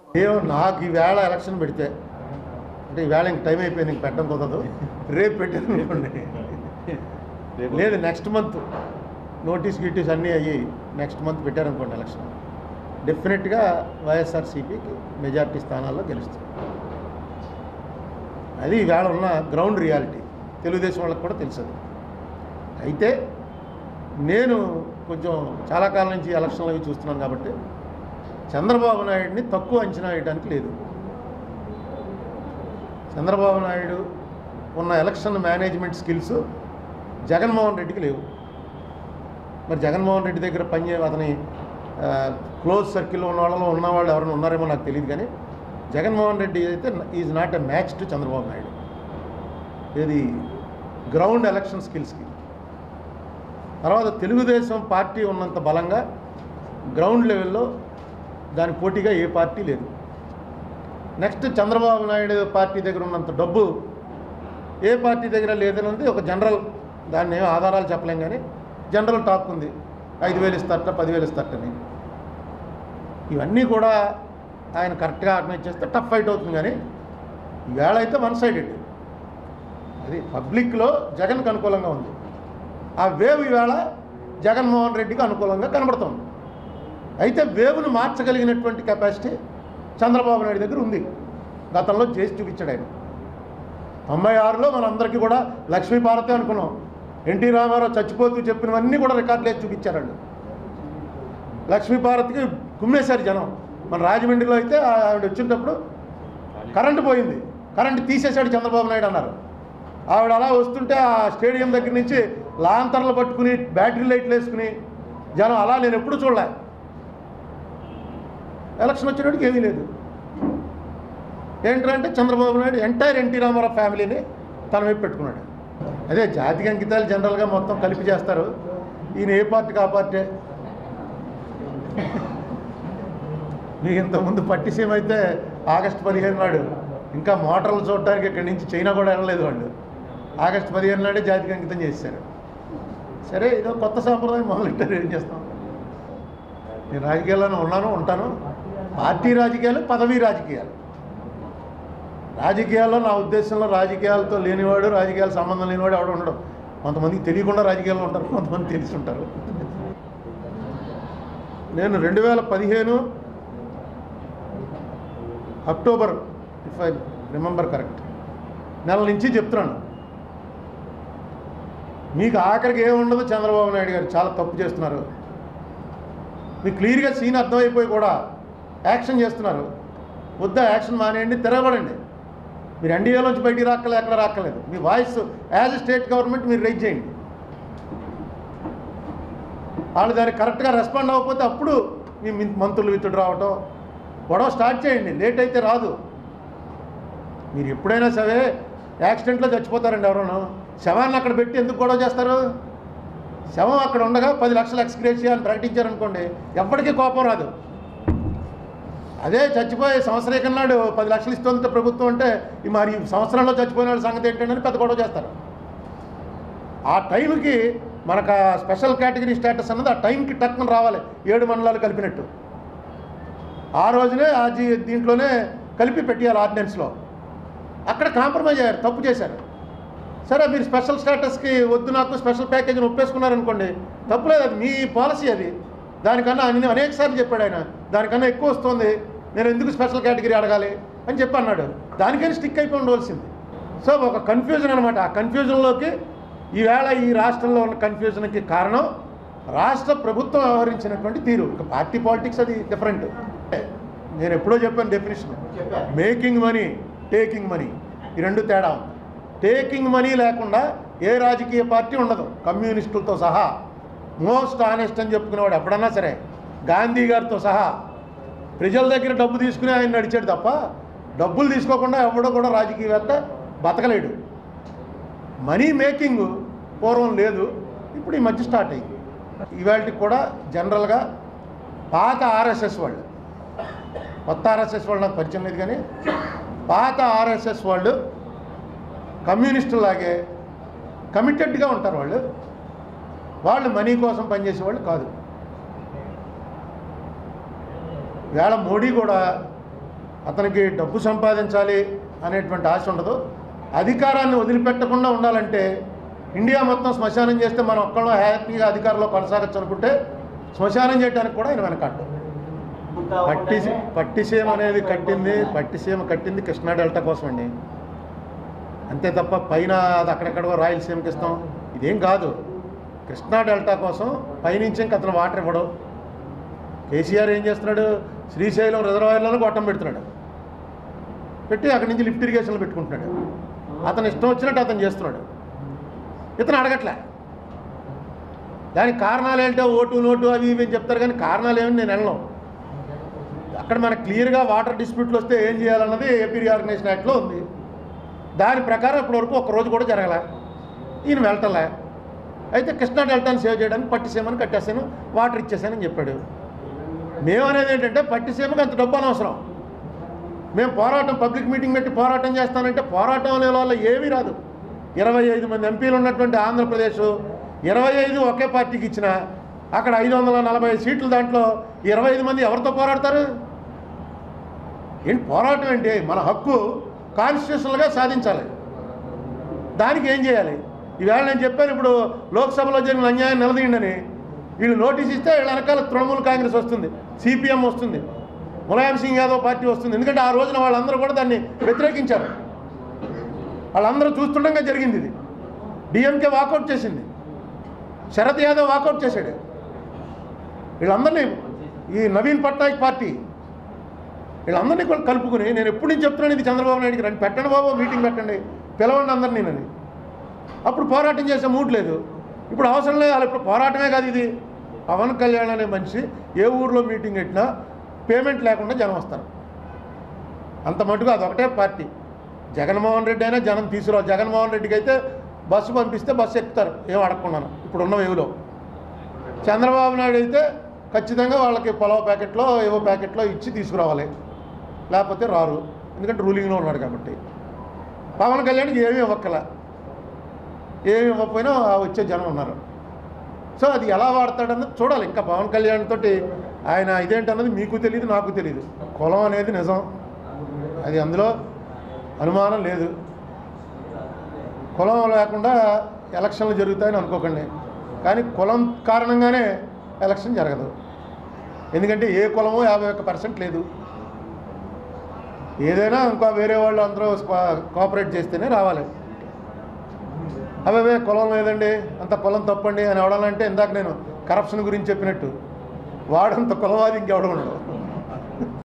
ఏమో నాకు ఈవేళ ఎలక్షన్ పెడితే అంటే ఈవేళ ఇంక టైం అయిపోయింది ఇంక పెట్టడం కుదరదు రేపు పెట్టాను అనుకోండి లేదు నెక్స్ట్ మంత్ నోటీస్ గీటీస్ అన్నీ అయ్యి నెక్స్ట్ మంత్ పెట్టారనుకోండి ఎలక్షన్ డెఫినెట్గా వైఎస్ఆర్సీపీకి మెజార్టీ స్థానాల్లో గెలుస్తుంది అది ఈవేళ ఉన్న గ్రౌండ్ రియాలిటీ తెలుగుదేశం వాళ్ళకి కూడా తెలుసు అది. అయితే నేను కొంచెం చాలా కాలం నుంచి ఎలక్షన్లు అవి చూస్తున్నాను కాబట్టి చంద్రబాబు నాయుడిని తక్కువ అంచనా వేయడానికి లేదు చంద్రబాబు నాయుడు ఉన్న ఎలక్షన్ మేనేజ్మెంట్ స్కిల్స్ జగన్మోహన్ రెడ్డికి లేవు మరి జగన్మోహన్ రెడ్డి దగ్గర పనిచే అతని క్లోజ్ సర్కిల్లో ఉన్న వాళ్ళలో ఉన్నవాళ్ళు ఎవరైనా ఉన్నారేమో నాకు తెలియదు కానీ జగన్మోహన్ రెడ్డి అయితే is not a match to Chandrababu Naidu ఇది గ్రౌండ్ ఎలక్షన్ స్కిల్స్కి తర్వాత తెలుగుదేశం పార్టీ ఉన్నంత బలంగా గ్రౌండ్ లెవెల్లో దాని పోటీగా ఏ పార్టీ లేదు నెక్స్ట్ చంద్రబాబు నాయుడు పార్టీ దగ్గర ఉన్నంత డబ్బు ఏ పార్టీ దగ్గర లేదన్నది ఒక జనరల్ దాన్ని ఏం ఆధారాలు చెప్పలేం కానీ జనరల్ టాక్ ఉంది ఐదు వేలు ఇస్తారట పదివేలు ఇస్తారటని ఇవన్నీ కూడా ఆయన కరెక్ట్గా ఆర్గనైజ్ చేస్తే టఫ్ ఫైట్ అవుతుంది కానీ ఈవేళ అయితే వన్ సైడెడ్ అది పబ్లిక్లో జగన్కి అనుకూలంగా ఉంది ఆ వేవ్ ఈవేళ జగన్మోహన్ రెడ్డికి అనుకూలంగా కనబడుతోంది అయితే వేవ్ను మార్చగలిగినటువంటి కెపాసిటీ చంద్రబాబు నాయుడు దగ్గర ఉంది గతంలో చేసి చూపించాడు ఆయన తొంభై ఆరులో మనందరికీ కూడా లక్ష్మీపార్వతి అనుకున్నాం ఎన్టీ రామారావు చచ్చిపోతూ చెప్పినవన్నీ కూడా రికార్డులు వేసి చూపించారండి లక్ష్మీపార్వతికి గుమ్మేశారు జనం మన రాజమండ్రిలో అయితే ఆవిడ వచ్చినప్పుడు కరెంటు పోయింది కరెంటు తీసేశాడు చంద్రబాబు నాయుడు అన్నారు ఆవిడ అలా వస్తుంటే ఆ స్టేడియం దగ్గర నుంచి లాంతర్లు పట్టుకుని బ్యాటరీ లైట్లు వేసుకుని జనం అలా నేను ఎప్పుడు చూడలే ఎలక్షన్ వచ్చేటప్పటికి ఏమీ లేదు ఏంటంటే చంద్రబాబు నాయుడు ఎంటైర్ ఎన్టీ రామారావు ఫ్యామిలీని తన వైపు పెట్టుకున్నాడు అదే జాతికి అంకితాలు జనరల్గా మొత్తం కలిపి చేస్తారు ఈయన ఏ పార్టీకి ఆ పార్టీ మీకు ఇంతకుముందు పట్టిసీమ అయితే ఆగస్టు పదిహేను నాడు ఇంకా మోటార్లు చూడటానికి ఇక్కడి నుంచి చైనా కూడా వెళ్ళలేదు వాళ్ళు ఆగస్టు పదిహేను నాడే జాతికి అంకితం చేశారు సరే ఏదో కొత్త సాంప్రదాయం మొదలెట్టారు ఏం చేస్తాం నేను రాజకీయాల్లోనే ఉన్నాను ఉంటాను పార్టీ రాజకీయాలు పదవీ రాజకీయాలు రాజకీయాల్లో నా ఉద్దేశంలో రాజకీయాలతో లేనివాడు రాజకీయాల సంబంధం లేనివాడు ఎవడు ఉండడు కొంతమందికి తెలియకుండా రాజకీయాల్లో ఉంటారు కొంతమంది తెలిసి ఉంటారు నేను రెండు వేల పదిహేను October if I remember correct నెల నుంచి చెప్తున్నాను మీకు ఆఖరికి ఏముండదు చంద్రబాబు నాయుడు గారు చాలా తప్పు చేస్తున్నారు మీకు క్లియర్గా సీన్ అర్థమైపోయి కూడా యాక్షన్ చేస్తున్నారు వద్దా యాక్షన్ మానేయండి తిరగబడండి మీరు ఎన్డీఏలోంచి బయటికి రాక్కలేదు ఎక్కడ రాక్కలేదు మీ వాయిస్ యాజ్ స్టేట్ గవర్నమెంట్ మీరు రైజ్ చేయండి వాళ్ళు దానికి కరెక్ట్గా రెస్పాండ్ అవ్వకపోతే అప్పుడు మీ మిన్- మంత్రులు విత్తుడు రావటం గొడవ స్టార్ట్ చేయండి లేట్ అయితే రాదు మీరు ఎప్పుడైనా సరే యాక్సిడెంట్లో చచ్చిపోతారండి ఎవరైనా శవాన్ని అక్కడ పెట్టి ఎందుకు గొడవ చేస్తారు శవం అక్కడ ఉండగా పది లక్షలు ఎక్స్గ్రేషియా అని ప్రకటించారనుకోండి ఎప్పటికీ కోపం రాదు అదే చచ్చిపోయే సంవత్సరం నాడు పది లక్షలు ఇస్తుంది ప్రభుత్వం అంటే ఈ మరి ఈ సంవత్సరంలో చచ్చిపోయిన వాళ్ళ సంగతి ఏంటంటే పెద్ద గొడవ చేస్తారు ఆ టైంకి మనకు ఆ స్పెషల్ కేటగిరీ స్టేటస్ అన్నది ఆ టైంకి టక్కున రావాలి ఏడు మండలాలు కలిపినట్టు ఆ రోజునే ఆ జీ దీంట్లోనే కలిపి పెట్టేయాలి ఆర్డినెన్స్లో అక్కడ కాంప్రమైజ్ అయ్యారు తప్పు చేశారు సరే మీరు స్పెషల్ స్టేటస్కి వద్దు నాకు స్పెషల్ ప్యాకేజీని ఒప్పేసుకున్నారనుకోండి తప్పులేదు అది మీ పాలసీ అది దానికన్నా ఆయన అనేక సార్లు చెప్పాడు ఆయన దానికన్నా ఎక్కువ వస్తుంది నేను ఎందుకు స్పెషల్ కేటగిరీ అడగాలి అని చెప్పి అన్నాడు దానికని స్టిక్ అయిపోయి ఉండవలసింది సో ఒక కన్ఫ్యూజన్ అనమాట ఆ కన్ఫ్యూజన్లోకి ఈవేళ ఈ రాష్ట్రంలో ఉన్న కన్ఫ్యూజన్కి కారణం రాష్ట్ర ప్రభుత్వం వ్యవహరించినటువంటి తీరు ఇక పార్టీ పాలిటిక్స్ అది డిఫరెంట్ నేను ఎప్పుడో చెప్పాను definition making money taking money ఈ రెండు తేడా ఉంది టేకింగ్ మనీ లేకుండా ఏ రాజకీయ పార్టీ ఉండదు కమ్యూనిస్టులతో సహా మోస్ట్ ఆనెస్ట్ అని చెప్పుకునేవాడు ఎప్పుడన్నా సరే గాంధీ గారితో సహా ప్రజల దగ్గర డబ్బు తీసుకుని ఆయన నడిచాడు తప్ప డబ్బులు తీసుకోకుండా ఎవడో కూడా రాజకీయవేత్త బతకలేడు మనీ మేకింగ్ పూర్వం లేదు ఇప్పుడు ఈ మధ్య స్టార్ట్ అయింది ఇవాళకి కూడా జనరల్గా పాత ఆర్ఎస్ఎస్ వాళ్ళు కొత్త ఆర్ఎస్ఎస్ వాళ్ళు నాకు పరిచయం లేదు కానీ పాత ఆర్ఎస్ఎస్ వాళ్ళు కమ్యూనిస్టులాగే కమిటెడ్గా ఉంటారు వాళ్ళు వాళ్ళు మనీ కోసం పనిచేసే వాళ్ళు కాదు వేళ మోడీ కూడా అతనికి డబ్బు సంపాదించాలి అనేటువంటి ఆశ ఉండదు అధికారాన్ని వదిలిపెట్టకుండా ఉండాలంటే ఇండియా మొత్తం శ్మశానం చేస్తే మనం ఒక్కళ్ళం హ్యాపీగా అధికారంలో కొనసాగచ్చు అనుకుంటే శ్మశానం చేయడానికి కూడా ఆయన వెనకాడు పట్టి పట్టిసీమ అనేది కట్టింది పట్టిసీమ కట్టింది కృష్ణా డెల్టా కోసం అండి అంతే తప్ప పైన అది అక్కడెక్కడో రాయలసీమకి ఇస్తాం ఇదేం కాదు కృష్ణా డెల్టా కోసం పైనుంచి ఇంక అతను వాటర్ ఇవ్వడు కేసీఆర్ ఏం చేస్తున్నాడు శ్రీశైలం రిజర్వాయర్లను గొట్టం పెడుతున్నాడు పెట్టి అక్కడి నుంచి లిఫ్ట్ ఇరిగేషన్లు పెట్టుకుంటున్నాడు అతను ఇష్టం వచ్చినట్టు అతను చేస్తున్నాడు ఇతను అడగట్లే దానికి కారణాలు ఏంటో ఓటు నోటు అవి ఇవి అని చెప్తారు కానీ కారణాలు ఏమని నేను వెళ్ళను అక్కడ మనకు క్లియర్గా వాటర్ డిస్ప్యూట్లు వస్తే ఏం చేయాలన్నది ఏపీ రీఆర్గనైజేషన్ యాక్ట్లో ఉంది దాని ప్రకారం ఇప్పటివరకు ఒక రోజు కూడా జరగలే ఈయన వెళ్ళటలే అయితే కృష్ణా డెల్టాని సేవ్ చేయడానికి పట్టిసీమని కట్టేశాను వాటర్ ఇచ్చేసానని చెప్పాడు మేము అనేది ఏంటంటే పట్టిసీమకి అంత డబ్బు అనవసరం మేము పోరాటం పబ్లిక్ మీటింగ్ పెట్టి పోరాటం చేస్తానంటే పోరాటం అనే వల్ల ఏమీ రాదు ఇరవై ఐదు మంది ఎంపీలు ఉన్నటువంటి ఆంధ్రప్రదేశ్ ఇరవై ఐదు ఒకే పార్టీకి ఇచ్చిన అక్కడ ఐదు వందల నలభై సీట్లు దాంట్లో ఇరవై ఐదు మంది ఎవరితో పోరాడతారు ఏంటి పోరాటం ఏంటి మన హక్కు కాన్స్టిట్యూషనల్గా సాధించాలి దానికి ఏం చేయాలి ఈవేళ నేను చెప్పాను ఇప్పుడు లోక్సభలో జరిగిన అన్యాయం నిలదీయండి వీళ్ళు నోటీస్ ఇస్తే వీళ్ళ వెనకాల తృణమూల్ కాంగ్రెస్ వస్తుంది సిపిఎం వస్తుంది ములాయం సింగ్ యాదవ్ పార్టీ వస్తుంది ఎందుకంటే ఆ రోజున వాళ్ళందరూ కూడా దాన్ని వ్యతిరేకించారు వాళ్ళందరూ చూస్తుండగా జరిగింది ఇది డిఎంకే వాకౌట్ చేసింది శరద్ యాదవ్ వాకౌట్ చేశాడు వీళ్ళందరినీ ఈ నవీన్ పట్నాయక్ పార్టీ వీళ్ళందరినీ కూడా కలుపుకుని నేను ఎప్పుడు నుంచి చెప్తున్నాను ఇది చంద్రబాబు నాయుడికి రండి పెట్టండి బాబు మీటింగ్ పెట్టండి పిలవండి అందరినీ నేను అప్పుడు పోరాటం చేసే మూడ్ లేదు ఇప్పుడు అవసరం లేదు వాళ్ళు ఇప్పుడు పోరాటమే కాదు ఇది పవన్ కళ్యాణ్ అనే మనిషి ఏ ఊర్లో మీటింగ్ పెట్టినా పేమెంట్ లేకుండా జనం వస్తారు అంత మటుకు అదొకటే పార్టీ జగన్మోహన్ రెడ్డి అయినా జనం తీసుకురా జగన్మోహన్ రెడ్డికి అయితే బస్సు పంపిస్తే బస్సు ఎక్కుతారు ఏం అడగకున్నాను ఇప్పుడున్న వేవులో చంద్రబాబు నాయుడు అయితే ఖచ్చితంగా వాళ్ళకి పొలవ ప్యాకెట్లో ఏవో ప్యాకెట్లో ఇచ్చి తీసుకురావాలి లేకపోతే రారు ఎందుకంటే రూలింగ్లో ఉన్నాడు కాబట్టి పవన్ కళ్యాణ్కి ఏమీ ఇవ్వక్కల ఏమి ఇవ్వకపోయినా ఆ వచ్చే జనం ఉన్నారు సో అది ఎలా వాడతాడన్నది చూడాలి ఇంకా పవన్ కళ్యాణ్ తోటి ఆయన ఇదేంటన్నది మీకు తెలియదు నాకు తెలియదు కులం అనేది నిజం అది అందులో అనుమానం లేదు కులం లేకుండా ఎలక్షన్లు జరుగుతాయని అనుకోకండి కానీ కులం కారణంగానే ఎలక్షన్ జరగదు ఎందుకంటే ఏ కులమో యాభై ఒక్క పర్సెంట్ లేదు ఏదైనా ఇంకా వేరే వాళ్ళు అందరూ స్పా- కోఆపరేట్ చేస్తేనే రావాలి అవే కులం లేదండి అంత కులం తప్పండి అని ఎవడాలంటే ఇందాక నేను కరప్షన్ గురించి చెప్పినట్టు వాడంత కులవాది ఇంకెవడం ఉండడు